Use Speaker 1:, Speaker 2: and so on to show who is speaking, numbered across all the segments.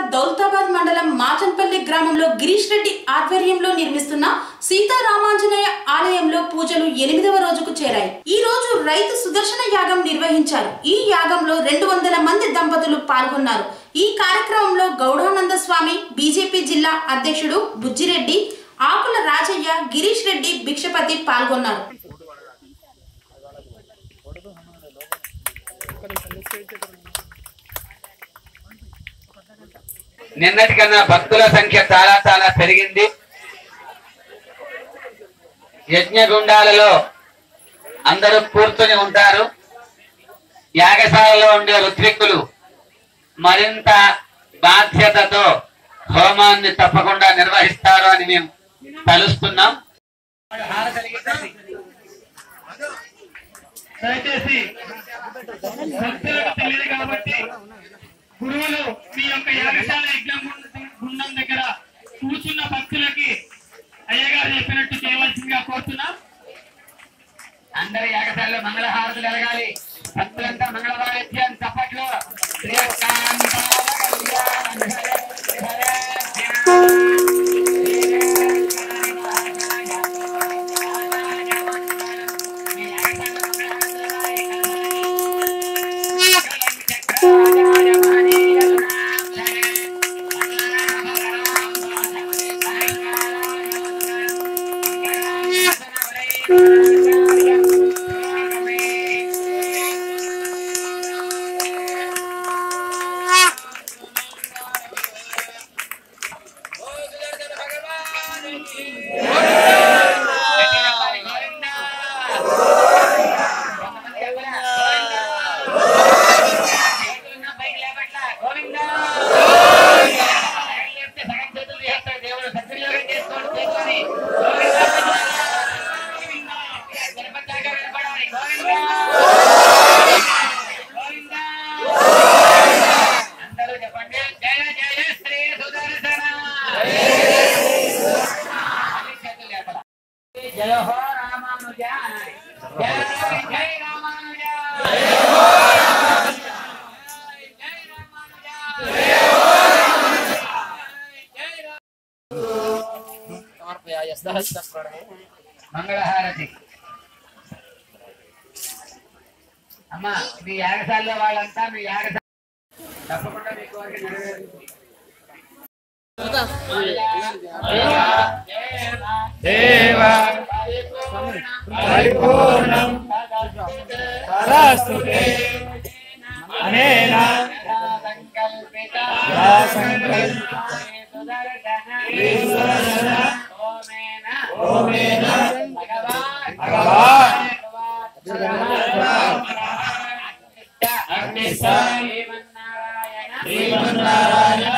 Speaker 1: దౌలతాబాద్ మండలం మాచంపల్లి గ్రామంలో గిరీష్ రెడ్డి ఆధ్వర్యంలో నిర్మిస్తున్న సీతారామాంజనేయ ఆలయంలో పూజలు ఎనిమిదవ రోజుకు చేరాయి ఈ రోజు రైతు సుదర్శన యాగం నిర్వహించారు ఈ యాగంలో రెండు వందల మంది దంపతులు పాల్గొన్నారు ఈ కార్యక్రమంలో గౌడానంద స్వామి బీజేపీ జిల్లా అధ్యక్షుడు బుజ్జిరెడ్డి ఆకుల రాజయ్య గిరీష్ రెడ్డి భిక్షపతి పాల్గొన్నారు
Speaker 2: నిన్నటికన్నా భక్తుల సంఖ్య చాలా చాలా పెరిగింది యజ్ఞగుండాలలో అందరూ కూర్చొని ఉంటారు యాగశాలలో ఉండే ఋత్విక్కులు మరింత బాధ్యతతో హోమాన్ని తప్పకుండా నిర్వహిస్తారు అని మేము తలుస్తున్నాం
Speaker 3: దయచేసి భక్తులకు తెలియదు కాబట్టి గురువులు మీ యొక్క యాగశాల యజ్ఞం గుండ- గుండం దగ్గర కూర్చున్న భక్తులకి అయ్యగారు చెప్పినట్టు చేయవలసిందిగా కోరుతున్నాం
Speaker 2: అందరి యాగశాలలో మంగళహారతులు ఎలగాలి భక్తులంతా మంగళ వాయిద్యం చప్పట్లు అందరూ చెప్పండి జయ జయ శ్రీ సుదర్శన చేతులు లేపరా. జయ హో రామానుజ అనాలి. జయ జయ రామానుజ మంగళహారతి అమ్మా మీ యాగశాలలో వాళ్ళంతా మీ యాగశాల తప్పకుండా మీ కోరిక నెరవేరుతుంది
Speaker 3: దేవ పరిపూర్ణం సదాస్తుతే అనేన యా సంకల్పిత ఓమేన భగవాన్ అగ్నిశ శ్రీమన్నారాయణ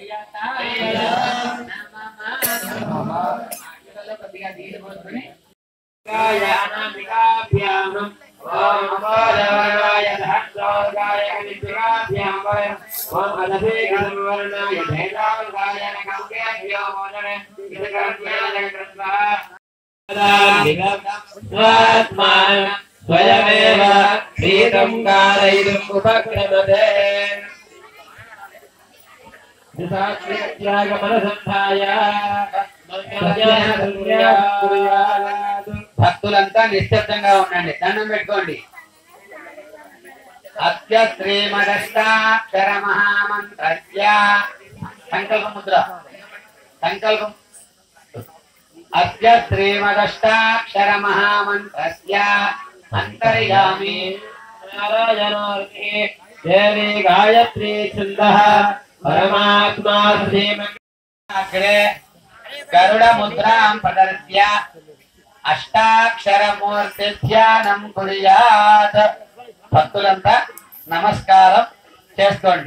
Speaker 2: కొద్దిగా నీళ్ళు పోసుకొని
Speaker 3: స్వయమేవ ప్రీతం కారయితుం ఉపక్రమతే
Speaker 2: భక్తులంతా నిశ్శబ్దంగా ఉండండి దండం పెట్టుకోండి అత్య శ్రీమదష్టాక్షర మహామంత్రస్య సంకల్ప ముద్ర సంకల్పం అత్య శ్రీమదష్టాక్షర మహామంత్రస్య అంతర్యామి
Speaker 3: నారాయణార్తి దేవి గాయత్రీ ఛంద పరమాత్మా శ్రీమన్
Speaker 2: అగ్రే గరుడ ముద్రాం ప్రదర్శ్య అష్టాక్షరమూర్తి ధ్యానం కుర్యాత్ భక్తులంతా నమస్కారం చేసుకోండి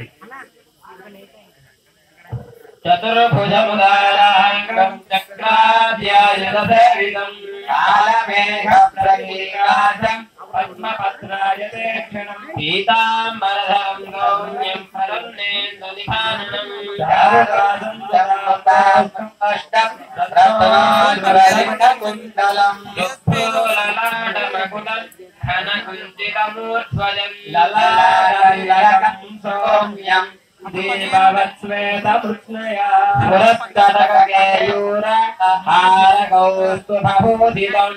Speaker 3: చతుర్భుజముదారాంగం చక్రాధ్యాయసేవితం
Speaker 2: కాలమేఘ ప్రకీకాశం
Speaker 3: పద్మపత్రాయతే క్షణం పీతాంబరధరం గౌర్యం పరన్నేంద్రనిధానం
Speaker 2: కష్టం కుండలం
Speaker 3: దుఃఖోలలాటమకులం ఘనకుంచితమూర్ధ్వజం
Speaker 2: లలాలలకం సౌమ్యం
Speaker 3: దీపవత్స్వేతపృష్ణయా పురస్తటకేయూర హారకౌస్తుభూషితం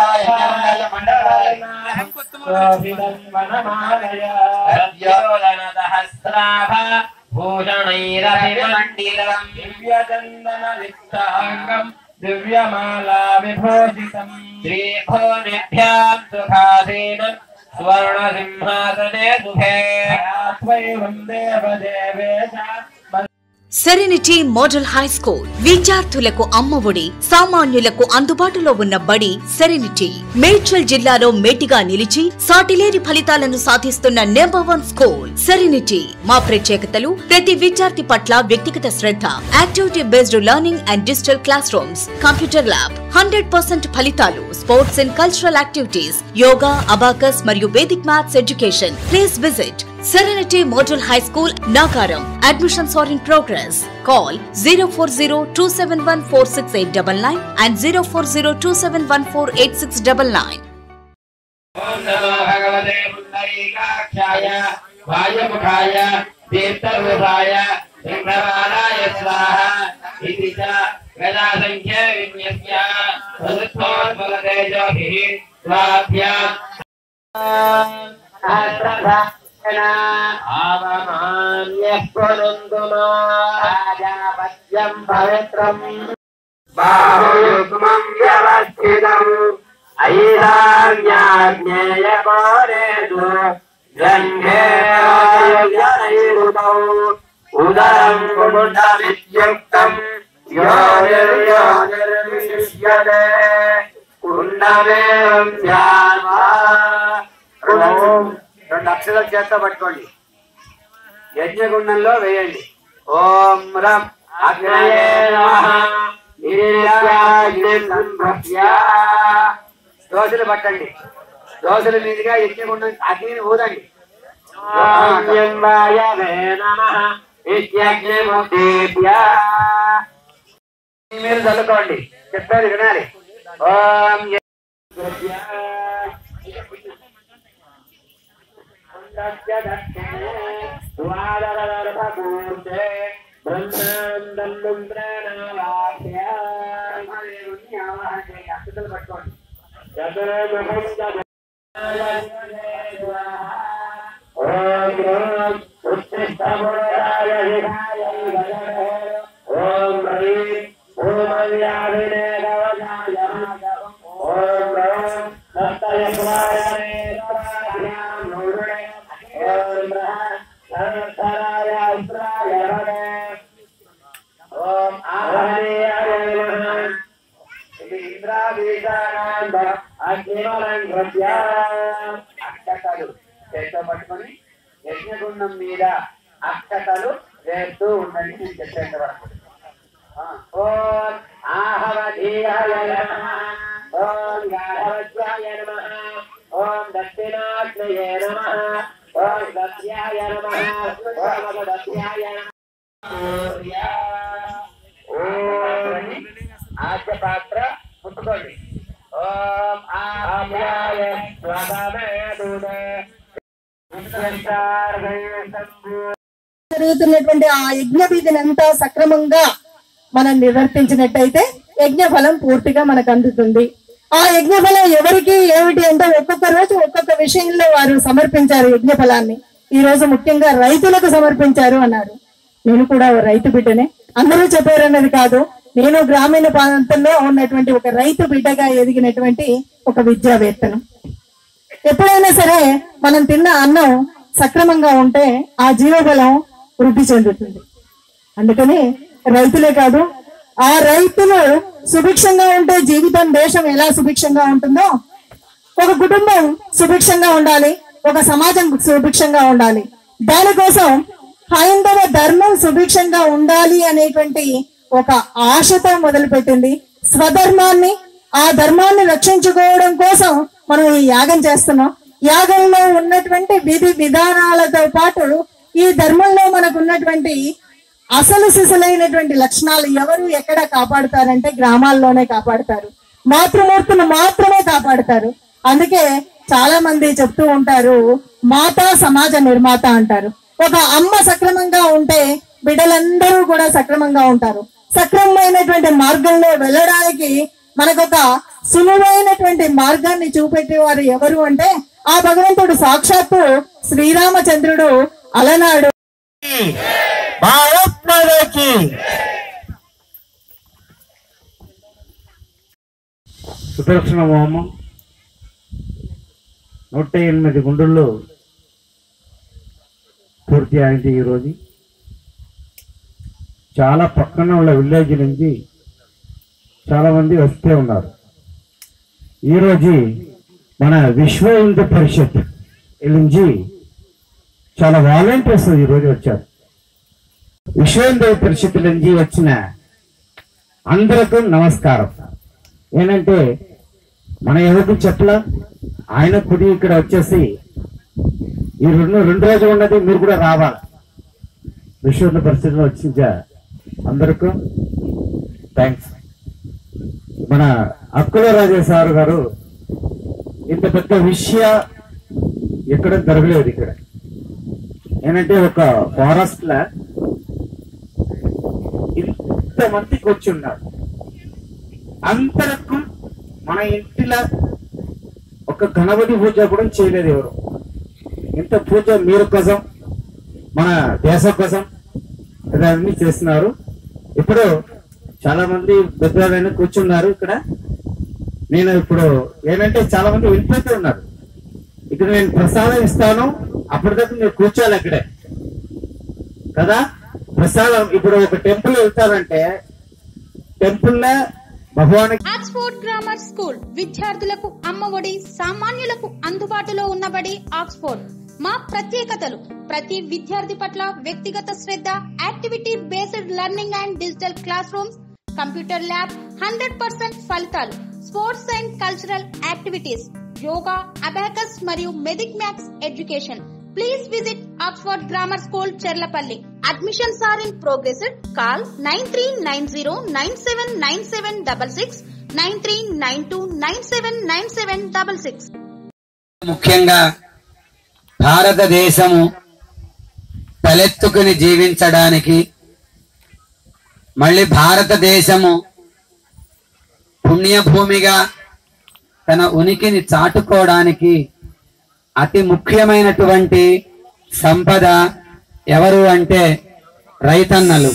Speaker 3: శోభితం వనమాలయ సద్యోదనదహస్రాభ భూషణైరభిమండితం దివ్యచందనలిప్తాంగం దివ్యమాలా విభూషితం శ్రీభూనిభ్యాం సుఖాసీనం స్వర్ణసింహాసనే సుఖే త్వైవం దేవదేవేశ
Speaker 4: సెరెనిటీ మోడల్ హై స్కూల్ విద్యార్థులకు అమ్మఒడి సామాన్యులకు అందుబాటులో ఉన్న బడి సెరెనిటీ మేడ్చల్ జిల్లాలో మేటిగా నిలిచి సాటిలేని ఫలితాలను సాధిస్తున్న నెంబర్ వన్ స్కూల్ సెరెనిటీ మా ప్రత్యేకతలు ప్రతి విద్యార్థి పట్ల వ్యక్తిగత శ్రద్ధ activity based learning and digital classrooms computer lab hundred percent ఫలితాలు sports and cultural activities yoga abacus మరియు Vedic maths education please visit Serenity Model High School, Nagaram. Admissions are in progress. Call 040-271-46899 and 040-271-48699.
Speaker 3: ఓం నమో భగవతే పుండరీకాక్షాయ వాయుముఖాయ దీప్తరూపాయ సింహవారాయ స్వాహ ఇది చ గదా సంఖ్య విన్యస్య వదుత్వోద్బలతేజోభిః స్వాభ్యాం ఆవమాన్యః పునందు రాజాపత్యం పవిత్రం బాహుయుగ్మం వ్యవస్థితం ఐరాజ్ఞేయపారేషు గంధేయుతౌ ఉదరం కుముండమిత్యుక్తం యోనిర్యోనిర్విశిష్యతే కుండమేవం ధ్యాన్వా
Speaker 2: రెండు అక్షరాలు చేత్తో పట్టుకోండి యజ్ఞగుండంలో వేయండి ఓం రం
Speaker 3: అగ్నయే నమః నిత్యాగ్నిం సంభ్య
Speaker 2: దోశలు పట్టండి దోశల మీదుగా యజ్ఞగుండం అగ్నిని ఊదండి
Speaker 3: వాయవే నమః ఇత్యగ్నిముక్తేభ్య
Speaker 2: మీరు చల్లుకోండి చెప్పేది వినాలి ఓం య- అక్షతలు పట్టుకోండి ఓం ఇది ఇంద్రాదేశానంద అక్షతలు చేతితో పట్టుకొని యజ్ఞగుండం మీద అక్షతలు వేస్తూ ఉండండి నేను చెప్పేంత వరకు ఆ, ఓం ఆహవధీయాయ నమః ఓం గాఢవజ్రాయ నమః ఓం దక్షిణాగ్నయే నమః ఓం దత్యాయ నమః ఓం అగదత్యాయ ఓం ఆద్య పాత్ర ముట్టుకోండి ఓం ఆహ్యాయ స్వగమే దూదే
Speaker 5: జరుగుతున్నటువంటి ఆ యజ్ఞ విధిని అంతా సక్రమంగా మనం నిర్వర్తించినట్టయితే యజ్ఞ ఫలం పూర్తిగా మనకు అందుతుంది ఆ యజ్ఞ ఫలం ఎవరికి ఏమిటి అంటే ఒక్కొక్క రోజు ఒక్కొక్క విషయంలో వారు సమర్పించారు యజ్ఞ ఫలాన్ని ఈ రోజు ముఖ్యంగా రైతులకు సమర్పించారు అన్నారు నేను కూడా ఓ రైతు బిడ్డనే అందరూ చెప్పారన్నది కాదు నేను గ్రామీణ ప్రాంతంలో ఉన్నటువంటి ఒక రైతు బిడ్డగా ఎదిగినటువంటి ఒక విద్యావేత్తను ఎప్పుడైనా సరే మనం తిన్న అన్నం సక్రమంగా ఉంటే ఆ జీవబలం వృద్ధి చెందుతుంది అందుకని రైతులే కాదు ఆ రైతులు సుభిక్షంగా ఉంటే జీవితం దేశం ఎలా సుభిక్షంగా ఉంటుందో ఒక కుటుంబం సుభిక్షంగా ఉండాలి ఒక సమాజం సుభిక్షంగా ఉండాలి దానికోసం హైందవ ధర్మం సుభిక్షంగా ఉండాలి అనేటువంటి ఒక ఆశతో మొదలుపెట్టింది స్వధర్మాన్ని ఆ ధర్మాన్ని రక్షించుకోవడం కోసం మనం ఈ యాగం చేస్తున్నాం యాగంలో ఉన్నటువంటి విధి విధానాలతో పాటు ఈ ధర్మంలో మనకు ఉన్నటువంటి అసలు సిసలైనటువంటి లక్షణాలు ఎవరు ఎక్కడ కాపాడుతారంటే గ్రామాల్లోనే కాపాడుతారు మాతృమూర్తులు మాత్రమే కాపాడుతారు అందుకే చాలా మంది చెప్తూ ఉంటారు మాతా సమాజ నిర్మాత అంటారు ఒక అమ్మ సక్రమంగా ఉంటే బిడ్డలందరూ కూడా సక్రమంగా ఉంటారు సక్రమమైనటువంటి మార్గంలో వెళ్ళడానికి మనకొక సులువైనటువంటి మార్గాన్ని చూపెట్టేవారు ఎవరు అంటే ఆ భగవంతుడు సాక్షాత్తు శ్రీరామచంద్రుడు అలనాడు
Speaker 3: భారత్ మాతాకి
Speaker 6: సుదర్శన హోమం నూట ఎనిమిది గుండుల్లో పూర్తి అయింది ఈరోజు చాలా పక్కన ఉన్న విలేజ్ నుంచి చాలా మంది వస్తే ఉన్నారు ఈరోజు మన విశ్వ హిందూ పరిషత్ నుంచి చాలా వాలంటీర్స్ ఈరోజు వచ్చారు విశ్వ హిందూ పరిషత్ నుంచి వచ్చిన అందరికీ నమస్కారం ఏంటంటే మన ఎవరికి చెప్పలా ఆయన కుడి ఇక్కడ వచ్చేసి ఈ రెండు రెండు రోజులు ఉన్నది మీరు కూడా రావాలి విశ్వ పరిస్థితిలో వచ్చించా అందరికీ థ్యాంక్స్ మన అక్కుల రాజే సార్ గారు ఇంత పెద్ద విషయ ఎక్కడ జరగలేదు ఇక్కడ ఏంటంటే ఒక ఫారెస్ట్ లా ఇంత మందికి వచ్చి ఉన్నారు అంతరకు మన ఇంటిలో ఒక గణపతి పూజ కూడా చేయలేదు ఎవరు ఇంత పూజ మీరు కోసం మన దేశం కోసం ఇవన్నీ చేస్తున్నారు ఇప్పుడు చాలా మంది పెద్దవాళ్ళైనా కూర్చున్నారు ఇక్కడ నేను ఇప్పుడు ఏంటంటే చాలా మంది వెళ్ళిపోతూ ఉన్నారు ఇక్కడ నేను ప్రసాదం ఇస్తాను అప్పటిదాకా మీరు కూర్చోాలి అక్కడే కదా ప్రసాదం ఇప్పుడు ఒక టెంపుల్ వెళ్తారంటే టెంపుల్లో భగవానికి
Speaker 1: ఆక్స్ఫోర్డ్ గ్రామర్ స్కూల్ విద్యార్థులకు అమ్మఒడి సామాన్యులకు అందుబాటులో ఉన్నబడి ఆక్స్ఫోర్డ్ మా ప్రత్యేకతలు ప్రతి విద్యార్థి పట్ల వ్యక్తిగత శ్రద్ధ activity based learning and digital classrooms computer lab hundred percent ఫలితాలు sports and cultural activities yoga abacus మరియు Vedic maths education please visit Oxford grammar school Cherlapally admissions are in progress call nine three nine zero nine seven nine seven double six nine three nine two nine seven nine seven double six
Speaker 2: ముఖ్యంగా భారతదేశము తలెత్తుకుని జీవించడానికి మళ్ళీ భారతదేశము పుణ్యభూమిగా తన ఉనికిని చాటుకోవడానికి అతి ముఖ్యమైనటువంటి సంపద ఎవరు అంటే రైతన్నలు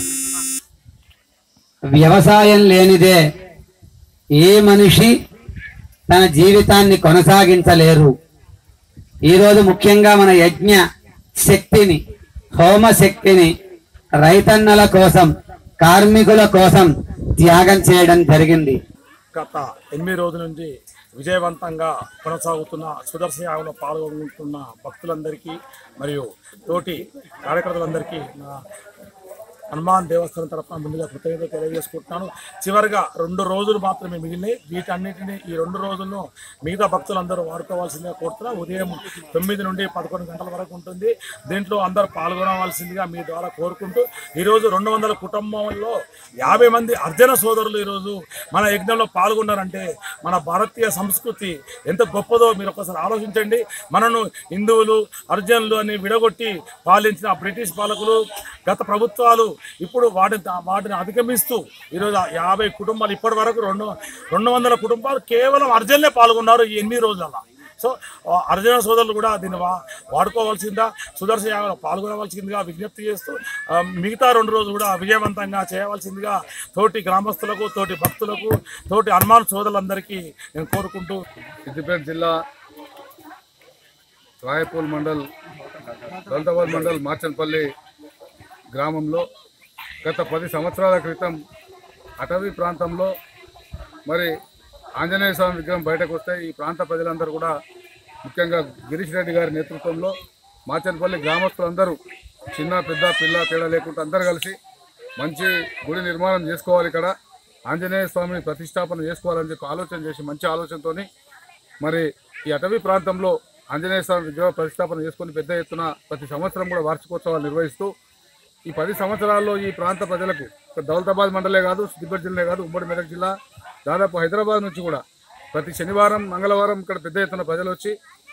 Speaker 2: వ్యవసాయం లేనిదే ఏ మనిషి తన జీవితాన్ని కొనసాగించలేరు ఈరోజు ముఖ్యంగా మన యజ్ఞ శక్తిని హోమ శక్తిని రైతన్నల కోసం కార్మికుల కోసం త్యాగం చేయడం జరిగింది
Speaker 7: గత ఎనిమిది రోజుల నుంచి విజయవంతంగా కొనసాగుతున్న సుదర్శన యాగంలో పాల్గొంటున్న భక్తులందరికీ మరియు తోటి కార్యకర్తలందరికీ నా హనుమాన్ దేవస్థానం తరఫున ముందుగా కృతజ్ఞత తెలియజేసుకుంటున్నాను చివరిగా రెండు రోజులు మాత్రమే మిగిలినాయి వీటన్నిటిని ఈ రెండు రోజులను మిగతా భక్తులందరూ వాడుకోవాల్సిందిగా కోరుతున్నా ఉదయం తొమ్మిది నుండి పదకొండు గంటల వరకు ఉంటుంది దీంట్లో అందరూ పాల్గొనవలసిందిగా మీ ద్వారా కోరుకుంటూ ఈరోజు రెండు వందల కుటుంబంలో యాభై మంది అర్జన సోదరులు ఈరోజు మన యజ్ఞంలో పాల్గొన్నారంటే మన భారతీయ సంస్కృతి ఎంత గొప్పదో మీరు ఒకసారి ఆలోచించండి మనను హిందువులు అర్జనులు అని విడగొట్టి పాలించిన బ్రిటిష్ పాలకులు గత ప్రభుత్వాలు ఇప్పుడు వాటిని వాటిని అధిగమిస్తూ ఈరోజు ఆ యాభై కుటుంబాలు ఇప్పటి వరకు రెండు రెండు వందల కుటుంబాలు కేవలం అర్జన్లే పాల్గొన్నారు ఈ ఎనిమిది రోజుల సో ఆ అర్జున సోదరులు కూడా దీన్ని వా వాడుకోవాల్సిందా సుదర్శన యాగంలో పాల్గొనవలసిందిగా విజ్ఞప్తి చేస్తూ ఆ, మిగతా రెండు రోజులు కూడా విజయవంతంగా చేయవలసిందిగా తోటి గ్రామస్తులకు తోటి భక్తులకు తోటి హనుమాన్ సోదరులందరికీ నేను కోరుకుంటూ
Speaker 8: సిద్దిపేట జిల్లా రాయపూల్ మండల్ దౌలతాబాద్ మండల్ మార్చన్పల్లి గ్రామంలో గత పది సంవత్సరాల క్రితం అటవీ ప్రాంతంలో మరి ఆంజనేయ స్వామి విగ్రహం బయటకు వస్తే ఈ ప్రాంత ప్రజలందరూ కూడా ముఖ్యంగా గిరీష్ రెడ్డి గారి నేతృత్వంలో మాచన్పల్లి గ్రామస్తులందరూ చిన్న పెద్ద పిల్ల తేడా లేకుండా అందరూ కలిసి మంచి గుడి నిర్మాణం చేసుకోవాలి ఇక్కడ ఆంజనేయ స్వామిని ప్రతిష్టాపన చేసుకోవాలని చెప్పి ఆలోచన చేసి మంచి ఆలోచనతోని మరి ఈ అటవీ ప్రాంతంలో ఆంజనేయ స్వామి విగ్రహ ప్రతిష్టాపన చేసుకొని పెద్ద ఎత్తున ప్రతి సంవత్సరం కూడా వార్షికోత్సవాలు నిర్వహిస్తూ ఈ పది సంవత్సరాల్లో ఈ ప్రాంత ప్రజలకు ఒక దౌలతాబాద్ మండలే కాదు సిద్దిపేట జిల్లా కాదు ఉమ్మడి మెదక్ జిల్లా దాదాపు హైదరాబాద్ నుంచి కూడా ప్రతి శనివారం మంగళవారం ఇక్కడ పెద్ద ఎత్తున ప్రజలు వచ్చి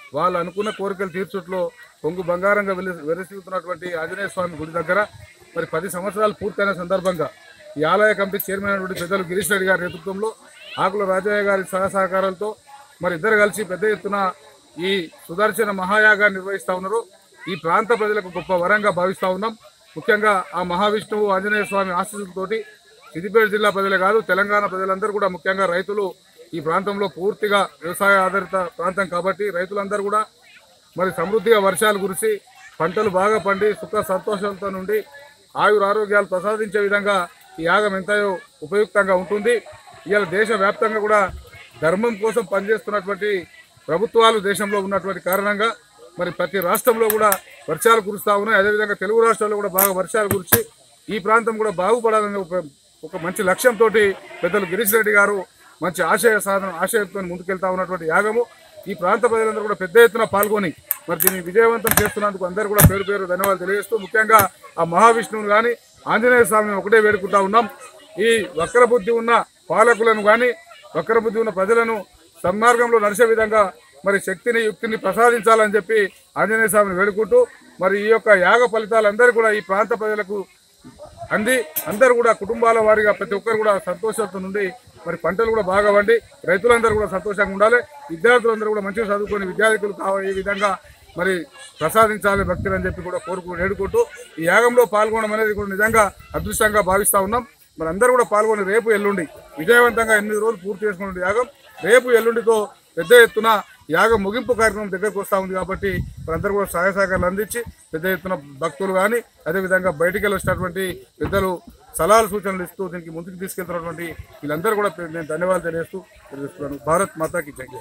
Speaker 8: వాళ్ళు అనుకున్న కోరికలు తీర్చుట్లో పొంగు బంగారంగా వెలి వెలిసిస్తున్నటువంటి ఆంజనేయ స్వామి గుడి దగ్గర మరి పది సంవత్సరాలు పూర్తయిన సందర్భంగా ఈ ఆలయ కమిటీ చైర్మన్ అయినటువంటి పెద్దలు గిరీష్ రెడ్డి గారి నేతృత్వంలో ఆకుల రాజయ్య గారి సహ సహకారాలతో మరి ఇద్దరు కలిసి పెద్ద ఎత్తున ఈ సుదర్శన మహాయాగాన్ని నిర్వహిస్తా ఉన్నారు ఈ ప్రాంత ప్రజలకు గొప్ప వరంగా భావిస్తా ఉన్నాం ముఖ్యంగా ఆ మహావిష్ణువు ఆంజనేయ స్వామి ఆశీస్సులతోటి సిద్దిపేట జిల్లా ప్రజలే కాదు తెలంగాణ ప్రజలందరూ కూడా ముఖ్యంగా రైతులు ఈ ప్రాంతంలో పూర్తిగా వ్యవసాయ ఆధారిత ప్రాంతం కాబట్టి రైతులందరూ కూడా మరి సమృద్ధిగా వర్షాలు కురిసి పంటలు బాగా పండి సుఖ సంతోషంతో నుండి ఆయుర ఆరోగ్యాలు ప్రసాదించే విధంగా ఈ యాగం ఎంతయో ఉపయుక్తంగా ఉంటుంది ఇవాళ దేశవ్యాప్తంగా కూడా ధర్మం కోసం పనిచేస్తున్నటువంటి ప్రభుత్వాలు దేశంలో ఉన్నటువంటి కారణంగా మరి ప్రతి రాష్ట్రంలో కూడా వర్షాలు కురుస్తూ ఉన్నాయి అదేవిధంగా తెలుగు రాష్ట్రాల్లో కూడా బాగా వర్షాలు కురిసి ఈ ప్రాంతం కూడా బాగుపడాలని ఒక ఒక మంచి లక్ష్యంతో పెద్దలు గిరీష్ రెడ్డి గారు మంచి ఆశయ సాధన ఆశయంతో ముందుకెళ్తా ఉన్నటువంటి యాగము ఈ ప్రాంత ప్రజలందరూ కూడా పెద్ద ఎత్తున పాల్గొని మరి దీన్ని విజయవంతం చేస్తున్నందుకు అందరూ కూడా పేరు పేరు ధన్యవాదాలు తెలియజేస్తూ ముఖ్యంగా ఆ మహావిష్ణువుని కానీ ఆంజనేయ స్వామిని ఒకటే వేడుకుంటా ఉన్నాం ఈ వక్ర బుద్ధి ఉన్న పాలకులను కానీ వక్ర బుద్ధి ఉన్న ప్రజలను సన్మార్గంలో నడిచే విధంగా మరి శక్తిని యుక్తిని ప్రసాదించాలని చెప్పి ఆంజనేయ స్వామిని వేడుకుంటూ మరి ఈ యొక్క యాగ ఫలితాలందరూ కూడా ఈ ప్రాంత ప్రజలకు అంది అందరూ కూడా కుటుంబాల వారిగా ప్రతి ఒక్కరు కూడా సంతోషంతో నుండి మరి పంటలు కూడా బాగా వండి రైతులందరూ కూడా సంతోషంగా ఉండాలి విద్యార్థులందరూ కూడా మంచిగా చదువుకొని విద్యార్థులు కావాలి ఈ విధంగా మరి ప్రసాదించాలి భక్తులు అని చెప్పి కూడా కోరుకు వేడుకుంటూ ఈ యాగంలో పాల్గొనడం అనేది కూడా నిజంగా అదృష్టంగా భావిస్తా ఉన్నాం మరి అందరూ కూడా పాల్గొని రేపు ఎల్లుండి విజయవంతంగా ఎనిమిది రోజులు పూర్తి చేసుకున్న యాగం రేపు ఎల్లుండితో పెద్ద ఎత్తున యాగం ముగింపు కార్యక్రమం దగ్గరకు వస్తూ ఉంది కాబట్టి మనందరూ కూడా సహాయ సహకారాలు అందించి పెద్ద ఎత్తున భక్తులు కానీ అదేవిధంగా బయటికి వెళ్ళి వచ్చినటువంటి పెద్దలు సలహాలు సూచనలు ఇస్తూ దీనికి ముందుకు తీసుకెళ్తున్నటువంటి వీళ్ళందరూ కూడా నేను ధన్యవాదాలు తెలియజేస్తూ తెలియజేస్తున్నాను భారత్ మాతాకి జై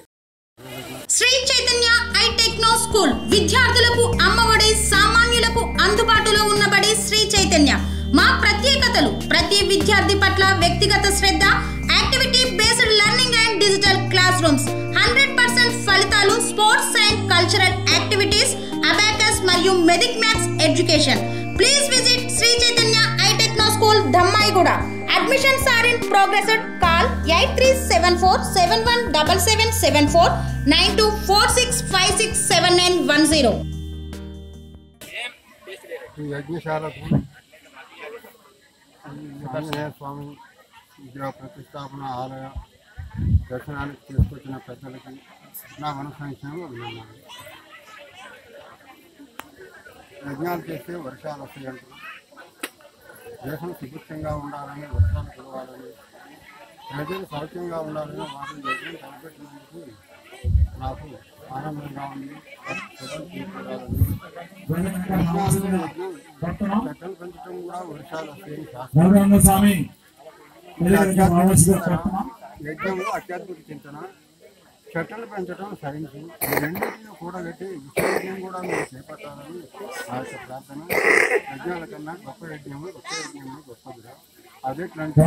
Speaker 1: Sri Chaitanya I techno school విద్యార్థులకు అమ్మఒడి సామాన్యులకు అందుబాటులో ఉన్నబడే శ్రీ చైతన్య మా ప్రత్యేకతలు ప్రతి విద్యార్థి పట్ల వ్యక్తిగత శ్రద్ధ activity based learning and digital classrooms hundred percent ఫలితాలు sports and cultural activities abacus మరియు Vedic maths education please visit Sri Chaitanya I techno school Dammaiguda admissions are in progress call eight three seven four seven one double seven seven four nine two four six five six seven nine one zero
Speaker 9: ఈ యజ్ఞశాలకు ఆంజనేయ స్వామి విగ్రహ ప్రతిష్టాపన ఆలయ దర్శనానికి తీసుకొచ్చిన పెద్దలకి నా మనసాంక్షణం అభినందనలు యజ్ఞాలు చేస్తే వర్షాలు వస్తాయంటారు దేశం సుభిక్షంగా ఉండాలని వర్షాలు కురవాలని ప్రజలు సౌఖ్యంగా ఉండాలని వారిని యజ్ఞం తలపెట్టినందుకు నాకు ఆనందంగా ఉంది ప్రజలు తీసుకురావాలని చెట్లను పెంచడం కూడా వర్షాలు వస్తాయని శాస్త్రం
Speaker 7: స్వామి
Speaker 9: యజ్ఞంలో అత్యాత్మిక చింతన చెట్లను పెంచడం సైన్స్ ఈ రెండింటిని కూడగట్టి విశ్వయజ్ఞం కూడా మీరు చేపట్టాలని ఆ యొక్క ప్రార్థన యజ్ఞాల కన్నా గొప్ప యజ్ఞము గొప్ప యజ్ఞము గొప్పదిగా అదేంటంటే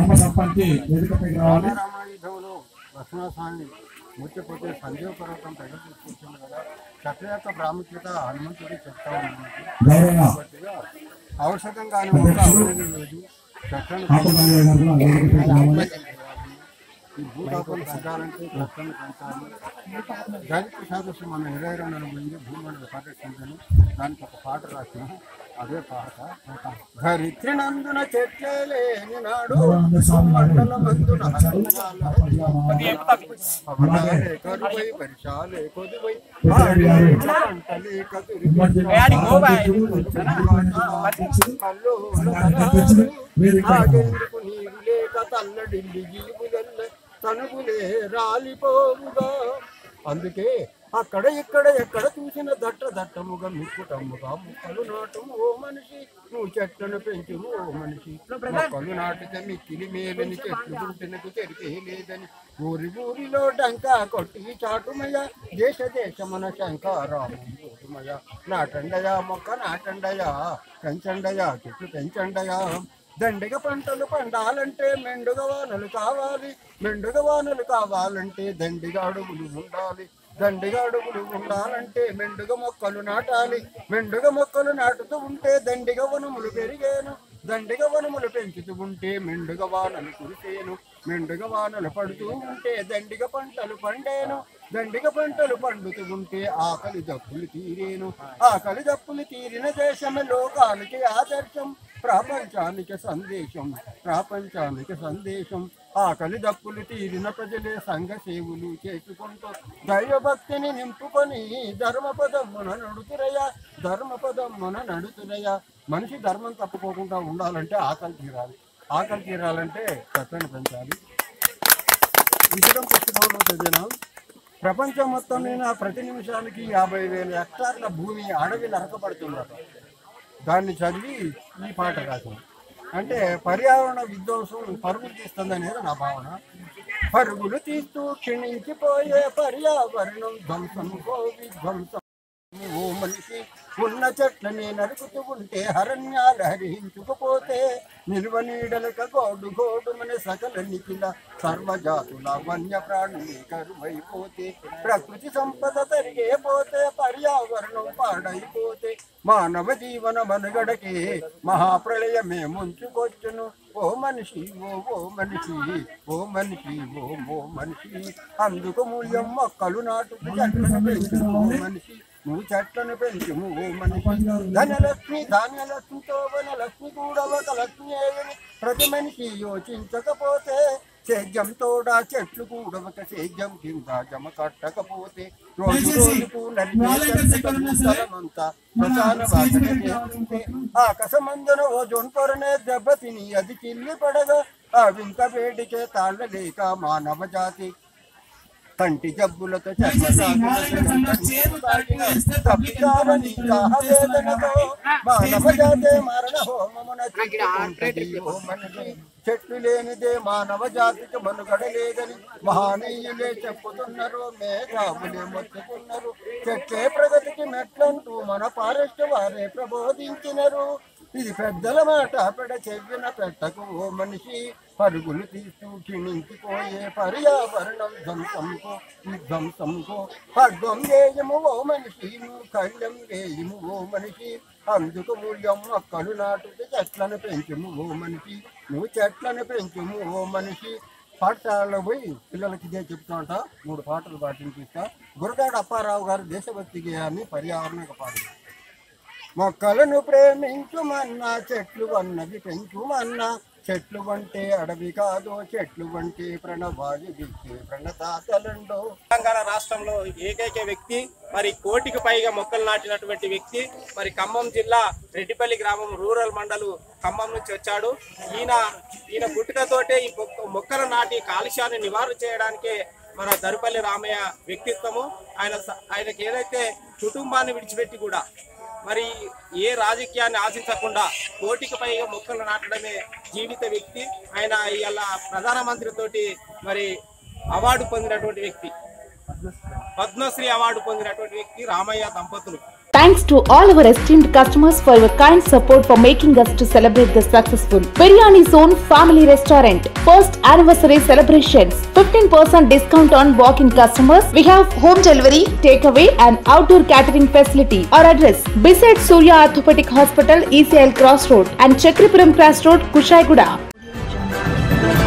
Speaker 9: రామాయుధంలో లక్ష్మణస్వామి ముచ్చిపోతే సంజీవ పర్వతం దగ్గర తీసుకొచ్చింది కదా చెట్ల యొక్క ప్రాముఖ్యత హనుమంతుడి చెప్తా ఉన్నాను కాబట్టిగా ఔషధంగానే ఒక ఔషధం లేదు చెట్లను పెంచాలి. ఈ భూతాపం తగ్గాలంటే చెట్లను పెంచాలి దళిత సదస్సు మన ఇరవై రెండు పోయింది భూమి పరిరక్షించను దానికి ఒక పాట రాసిన అదే పాట ధరిత్రి నందున చెట్లే లేని నాడు మండల మందున పవనాలే కరువై వర్షాలే కొదువై పంటలే కదురు నాగెందుకు నీరు లేక తల్లడిల్లి జీవులల్ల తనుగులే రాలిపోవుగా అందుకే అక్కడ ఇక్కడ ఎక్కడ చూసిన దట్ట దట్టముగా ముక్కుటమ్ముగా ముక్కలు నాటము ఓ మనిషి నువ్వు చెట్లను పెంచును ఓ మనిషి మొక్కలు నాటితే మిక్కిలి మేలని చెట్లు గుంటెనకు చెరిపే లేదని ఊరి ఊరిలో డంకా కొట్టి చాటుమయ దేశ దేశమన శంకారామయ నాటండయా మొక్క నాటండయా పెంచండయా చెట్లు పెంచండయా దండిగ పంటలు పండాలంటే మెండుగ వానలు కావాలి మెండుగ వానలు కావాలంటే దండిగా అడుగులు ఉండాలి దండిగా అడుగులు ఉండాలంటే మెండుగ మొక్కలు నాటాలి మెండుగ మొక్కలు నాటుతూ ఉంటే దండిగ వనములు పెరిగేను దండిగ వనములు పెంచుతూ ఉంటే మెండుగ వానలు కురిసేను మెండుగా వానలు పడుతూ ఉంటే దండిగ పంటలు పండేను దండిగ పంటలు పండుతూ ఉంటే ఆకలి దప్పులు తీరేను ఆకలి దప్పులు తీరిన దేశమే లోకానికి ఆదర్శం ప్రపంచానికి సందేశం ప్రపంచానికి సందేశం ఆకలి దప్పులు తీరిన ప్రజలే సంఘ సేవులు చేసుకుంటూ దైవభక్తిని నింపుకొని ధర్మపదమ్మున నడుతురయ్యా ధర్మపదమ్మున నడుతురయ్యా మనిషి ధర్మం తప్పుకోకుండా ఉండాలంటే ఆకలి తీరాలి ఆకలి తీరాలంటే చెట్లను పెంచాలి విషయం పుస్తకంలో చదివిన ప్రపంచం మొత్తం మీద ప్రతి నిమిషానికి యాభై వేల హెక్టార్ల భూమి అడవి నరకబడుతుందట దాన్ని చదివి ఈ పాట రాశాను అంటే పర్యావరణ విధ్వంసం పరుగులు తీస్తుందనేది నా భావన పరుగులు తీస్తూ క్షీణించిపోయే పర్యావరణం ధ్వంసం కో విధ్వంసం ఓ మనిషి ఉన్న చెట్లని నరుకుతూ ఉంటే హరణ్యాలు హరించుకుపోతే నిల్వ నీడలక గోడు గోడుమని సకల నిఖిల సర్వజాతుల వన్య ప్రాణులు కరువైపోతే ప్రకృతి సంపద తరిగే పోతే పర్యావరణం పాడైపోతే మానవ జీవన మనుగడకే మహాప్రళయమే ముంచుకొచ్చును ఓ మనిషి ఓ ఓ మనిషి ఓ మనిషి ఓ ఓ మనిషి అందుకు మూల్యం మొక్కలు నాటుకు చెట్లను పెంచును ఓ మనిషి నువ్వు చెట్లను పెంచుము ఓ మనిషి ధనలక్ష్మి ధాన్యలక్ష్మితో వనలక్ష్మి కూడా ఒక లక్ష్మి ఏదని ప్రతి మనిషి యోచించకపోతే సేద్యం తోడా చెట్లు కూడా ఒక సేద్యం కింద జమ కట్టకపోతే రోజు రోజుకు నరికే చెట్లకు స్థలమంతా శ్మశాన వాసన చేస్తుంటే ఆకాశమందున ఓ జొంపొరనే దెబ్బతిని అది చిల్లి పడగా ఆ వింత వేడికే తాళలేక మానవ జాతి కంటి జబ్బులతో తప్పిదారని దాహవేదనతో మానవ జాతే మరణ హోమమున చిక్కుకుంటది ఓ మనిషి చెట్లు లేనిదే మానవ జాతికి మనుగడ లేదని మహానీయులే చెప్పుతున్నారు మేధావులే మొత్తుకున్నారు చెట్లే ప్రగతికి మెట్లంటూ మన ఫారెస్ట్ వారే ప్రబోధించినరు ఇది పెద్దల మాట పెడ చెవిన పెట్టకు ఓ మనిషి పరుగులు తీస్తూ క్షీణించిపోయే పర్యావరణం ధ్వంసంకో విధ్వంసంకో ఖడ్గం వేయము ఓ మనిషి నువ్వు కళ్ళం వేయము ఓ మనిషి అందుకు మూల్యం మొక్కలు నాటుకు చెట్లను పెంచుము ఓ మనిషి నువ్వు చెట్లను పెంచుము ఓ మనిషి పాఠశాలలో పోయి పిల్లలకి ఇదే చెప్తాంట మూడు పాటలు పాటించిస్తా గురగాడ అప్పారావు గారు దేశభక్తి గేయాన్ని పర్యావరణకు పాడు మొక్కలను ప్రేమించుమన్నా చెట్లు అన్నది పెంచుమన్నా చెట్లు వంటే అడవి కాదు చెట్లు వంటే ప్రణవాయు దిక్కే ప్రణదాతలండో
Speaker 10: తెలంగాణ రాష్ట్రంలో ఏకైక వ్యక్తి మరి కోటికి పైగా మొక్కలు నాటినటువంటి వ్యక్తి మరి ఖమ్మం జిల్లా రెడ్డిపల్లి గ్రామం రూరల్ మండలు ఖమ్మం నుంచి వచ్చాడు ఈయన ఈయన పుట్టుకతోటే ఈ మొక్క- మొక్కలు నాటి కాలుష్యాన్ని నివారణ చేయడానికే మన దరుపల్లి రామయ్య వ్యక్తిత్వము ఆయన స- ఆయనకి ఏదైతే కుటుంబాన్ని విడిచిపెట్టి కూడా మరి ఏ రాజకీయాన్ని ఆశించకుండా కోటికి పైగా మొక్కలు నాటడమే జీవిత వ్యక్తి ఆయన ఇవాళ ప్రధానమంత్రి తోటి మరి అవార్డు పొందినటువంటి వ్యక్తి పద్మశ్రీ అవార్డు పొందినటువంటి వ్యక్తి రామయ్య దంపతులు
Speaker 11: Thanks to all our esteemed customers for your kind support for making us to celebrate the successful Biryani Zone Family Restaurant first anniversary celebrations. 15% discount on walk-in customers. We have home delivery, takeaway and outdoor catering facility. Our address beside Surya Orthopedic Hospital, ECL Cross Road and Chakripuram Cross Road, Kushaiguda.